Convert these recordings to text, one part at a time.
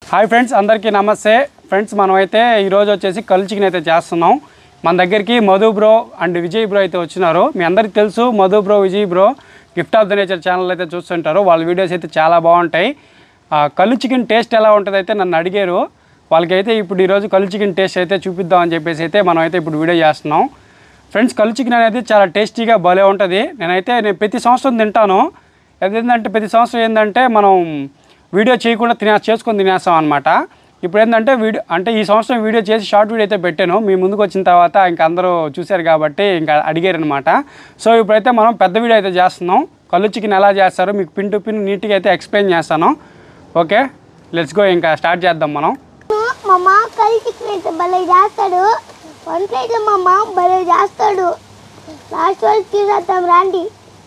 Hi friends అందరికీ నమస్తే friends మనమైతే ఈరోజు వచ్చేసి కళ్ళు చికెన్ అయితే చేస్తున్నాం మన దగ్గరికి Madhu bro and Vijay bro అయితే వచ్చినారు మీ అందరికీ తెలుసు Madhu bro Vijay bro gift of the nature channel అయితే చూస్తుంటారు వాళ్ళ వీడియోస్ అయితే చాలా బాగుంటాయి ఆ, కళ్ళు చికెన్ టేస్ట్ ఎలా ఉంటుంది అయితే నన్ను అడిగారు వాళ్ళకైతే ఇప్పుడు ఈరోజు కళ్ళు చికెన్ టేస్ట్ అయితే చూపిద్దామని చెప్పేసి అయితే మనం అయితే ఇప్పుడు వీడియో చేస్తున్నాం ఫ్రెండ్స్ కళ్ళు చికెన్ అనేది చాలా టేస్టీగా భలే ఉంటుంది నేనైతే నేను ప్రతి సంవత్సరం తింటాను ఏంటంటే ప్రతి సంవత్సరం ఏంటంటే మనం వీడియో చేయకుండా తినే చేసుకొని తినేస్తాం అనమాట ఇప్పుడు ఏంటంటే వీడియో అంటే ఈ సంవత్సరం వీడియో చేసి షార్ట్ వీడియో అయితే పెట్టాను మీ ముందుకు వచ్చిన తర్వాత ఇంకా అందరూ చూశారు కాబట్టి ఇంకా అడిగారు అనమాట సో ఇప్పుడైతే మనం పెద్ద వీడియో అయితే చేస్తున్నాం కళ్ళు చికెన్ ఎలా చేస్తారో మీకు పిన్ టు పిన్ నీట్గా అయితే ఎక్స్ప్లెయిన్ చేస్తాను ఓకే లెట్స్ గో ఇంకా స్టార్ట్ చేద్దాం మనం మా మామ కర్రీ చికెన్ అయితే భలే చేస్తాడు వన్ ప్లేట్లో మా మామ భలే చేస్తాడు లాస్ట్ వరకు చూసేద్దాం రాండి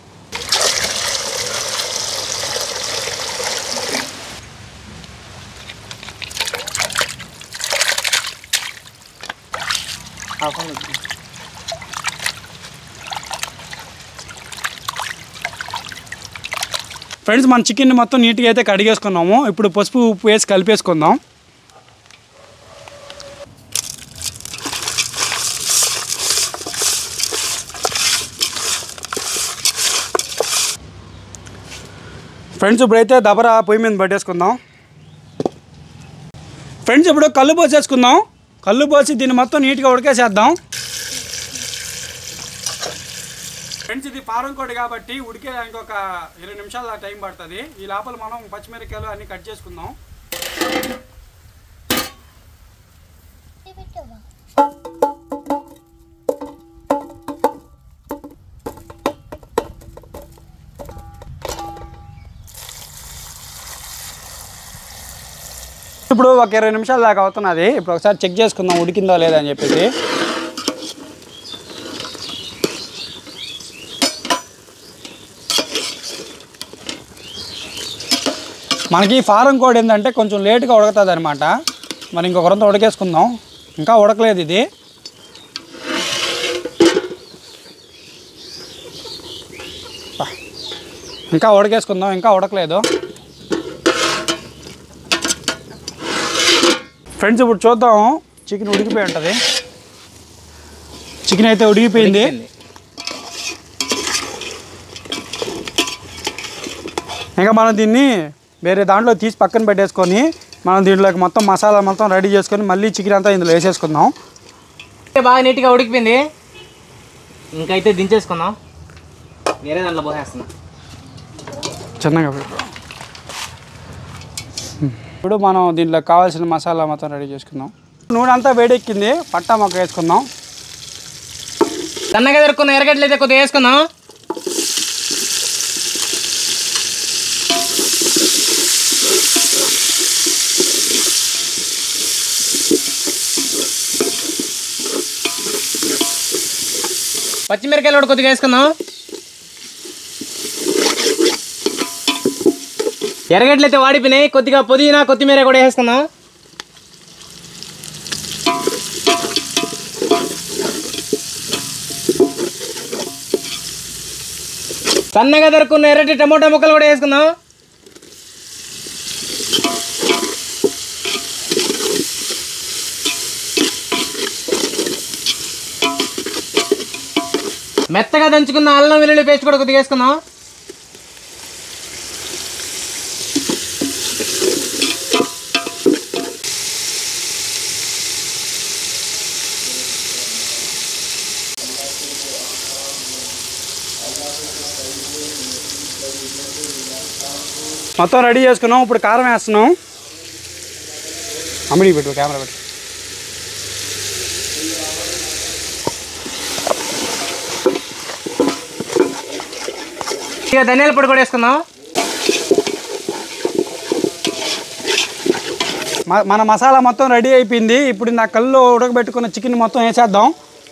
ఫ్రెండ్స్ మన చికెన్ మొత్తం నీట్గా అయితే కడిగేసుకున్నాము ఇప్పుడు పసుపు ఉప్పు వేసి కలిపేసుకుందాం ఫ్రెండ్స్ ఇప్పుడైతే దబరా పొయ్యి మీద పట్టేసుకుందాం ఫ్రెండ్స్ ఇప్పుడు కళ్ళు పోసేసుకుందాం కళ్ళు పోసి దీన్ని మొత్తం నీట్గా ఉడికేసేద్దాం ఫ్రెండ్స్ ఇది ఫారం కోడి కాబట్టి ఉడికే ఇంకొక ఇరవై నిమిషాలు దాకా టైం పడుతుంది ఈ లోపల మనం పచ్చిమిరపకాయలు అన్ని కట్ చేసుకుందాం ఇప్పుడు ఒక ఇరవై నిమిషాలు దాకా అవుతున్నది ఇప్పుడు ఒకసారి చెక్ చేసుకుందాం ఉడికిందో లేదా అని చెప్పేసి మనకి ఫారం కోడ్ ఏంటంటే కొంచెం లేట్గా ఉడకుతుంది అనమాట మరి ఇంకొకరంతా ఉడకేసుకుందాం ఇంకా ఉడకలేదు ఇది పా. ఇంకా ఉడకేసుకుందాం ఇంకా ఉడకలేదు ఫ్రెండ్స్ ఇప్పుడు చూద్దాం చికెన్ ఉడికిపోయి ఉంటుంది చికెన్ అయితే ఉడికిపోయింది ఇంకా మనం దీన్ని వేరే దాంట్లో తీసి పక్కన పెట్టేసుకొని మనం దీంట్లోకి మొత్తం మసాలా మొత్తం రెడీ చేసుకొని మళ్ళీ చికెన్ అంతా ఇందులో వేసేసుకుందాం బాగా నీట్గా ఉడికిపోయింది ఇంకైతే దించేసుకుందాం వేరే దాంట్లో పోసేస్తున్నాం చిన్నగా పెట్టు. ఇప్పుడు మనం దీంట్లో కావాల్సిన మసాలా మొత్తం రెడీ చేసుకుందాం నూనె అంతా వేడెక్కింది పట్టా మొక్క వేసుకుందాం సన్నగా దొరుకున్న ఎరగడ్డలు అయితే కొద్దిగా వేసుకుందాం పచ్చిమిరకాయలు కూడా కొద్దిగా వేసుకుందాం ఎర్రగడ్డలు అయితే వాడిపోయినాయి కొద్దిగా పుదీనా కొత్తిమీర కూడా వేసుకుందాం సన్నగా దొరుకున్న ఎర్రటి టమోటా ముక్కలు కూడా వేసుకుందాం మెత్తగా దంచుకున్న అల్లం వెల్లుల్లి పేస్ట్ కూడా కొద్దిగా వేసుకుందాం మొత్తం రెడీ చేసుకున్నాం ఇప్పుడు కారం వేస్తున్నాం అమ్మిడి పెట్టు కెమెరా పెట్టు ఇక ధనియాల పొడి కూడా వేసుకుందాం మ- మన మసాలా మొత్తం రెడీ అయిపోయింది ఇప్పుడు నా కళ్ళు ఉడకబెట్టుకున్న చికెన్ మొత్తం వేసేద్దాం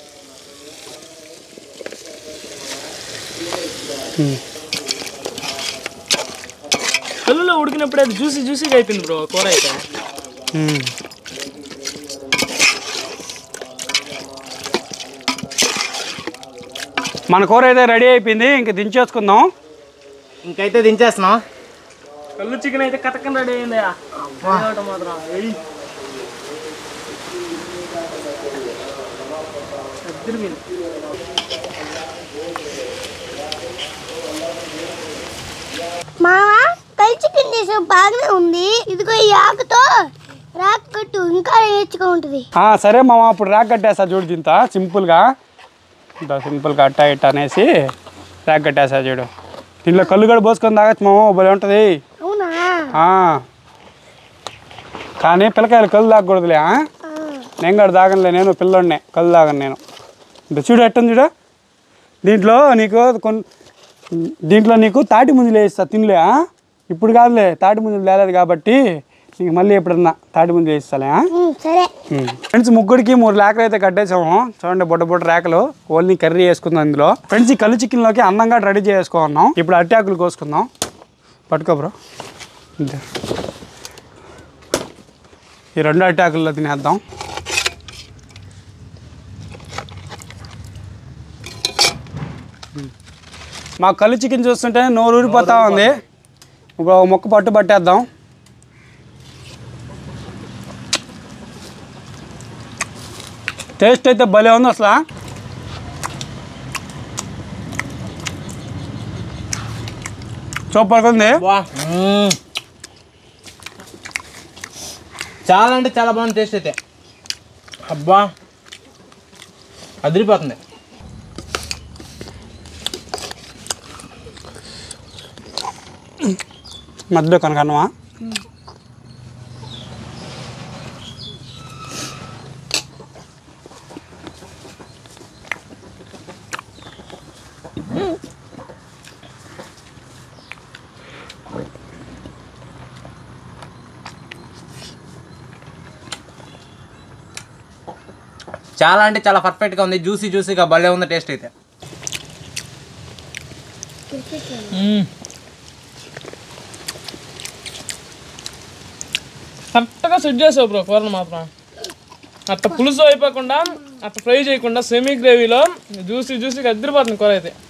కళ్ళులో ఉడికినప్పుడు అది జ్యూసీ జ్యూసీగా అయిపోయింది బ్రో కూర అయితే మ్మ్. మన కూర అయితే రెడీ అయిపోయింది ఇంక దించేసుకుందాం ఇంకైతే దించేస్తున్నాం కళ్ళు చికెన్ అయితే కతకం రెడీ అయిందయ్యా వేయటం మాత్రం వెయ్యి అద్దరిపోయింది. మావా కల్ చికెన్ చేసే బాగానే ఉంది ఇదిగో ఈ ఆకుతో రాక్ కట్టు ఇంకా రేచుగా ఉంటుంది ఆ, సరే మామ అప్పుడు ర్యాక్ కట్టేస్తా చూడు దీంతో సింపుల్గా ఇంత సింపుల్గా అట్టా ఇట్ట అనేసి ర్యాక్ కట్టేస్తా చూడు దీంట్లో కళ్ళు కూడా పోసుకొని తాగచ్చు మామ భలే ఉంటుంది అవునా ఆ. కానీ పిల్లకాయలు కళ్ళు తాగకూడదులే ఆ? ఆ. నేను కూడా తాగనులే నేను పిల్లోడినే కళ్ళు తాగను నేను ఇంత చూడు ఎట్టని చూడు దీంట్లో నీకు కొన్ని దీంట్లో నీకు తాటి ముంజులు వేస్తా తినలే ఆ? ఇప్పుడు కాదులే తాటి ముంజులు తేలేదు కాబట్టి నీకు మళ్ళీ ఎప్పుడన్నా తాటి ముంజులు వేస్తాలే ఆ? ఉమ్, సరే ఫ్రెండ్స్ ముగ్గురికి మూడు రేకలు అయితే కట్టేసాము చూడండి బుడ్డ బుడ్డ రేకలు ఓన్లీ కర్రీ వేసుకుందాం ఇందులో ఫ్రెండ్స్ ఈ కళ్ళు చికెన్లోకి అందంగా రెడీ చేసుకున్నాం ఇప్పుడు అట్టాకులు కోసుకుందాం పట్టుకో బ్రో ఇంతే ఈ రెండు అట్టాకుల్లో తినేద్దాం మా కళ్ళు చికెన్ చూస్తుంటే నోరు ఊరిపోతా ఉంది ఇప్పుడు ఒక ముక్క పట్టు పట్టేద్దాం టేస్ట్ అయితే భలే ఉంది అసలు సూపర్గా ఉంది వా మ్మ్. చాలా అంటే చాలా బాగుంది టేస్ట్ అయితే అబ్బా అదిరిపోతుంది మధ్యలో కనకన్నమా చాలా అంటే చాలా పర్ఫెక్ట్గా ఉంది జ్యూసీ జ్యూసీగా భలే ఉంది టేస్ట్ అయితే కరెక్ట్గా సెట్ చేసావు బ్రో కూరలు మాత్రం అట్ట పులుసు అయిపోకుండా అట్ట ఫ్రై చేయకుండా సెమీ గ్రేవీలో జ్యూసీ జ్యూసీగా అద్దరిపోతుంది కూర అయితే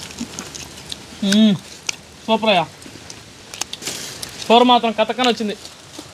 సూపర్ అయ్యా కూర మాత్రం కథకని వచ్చింది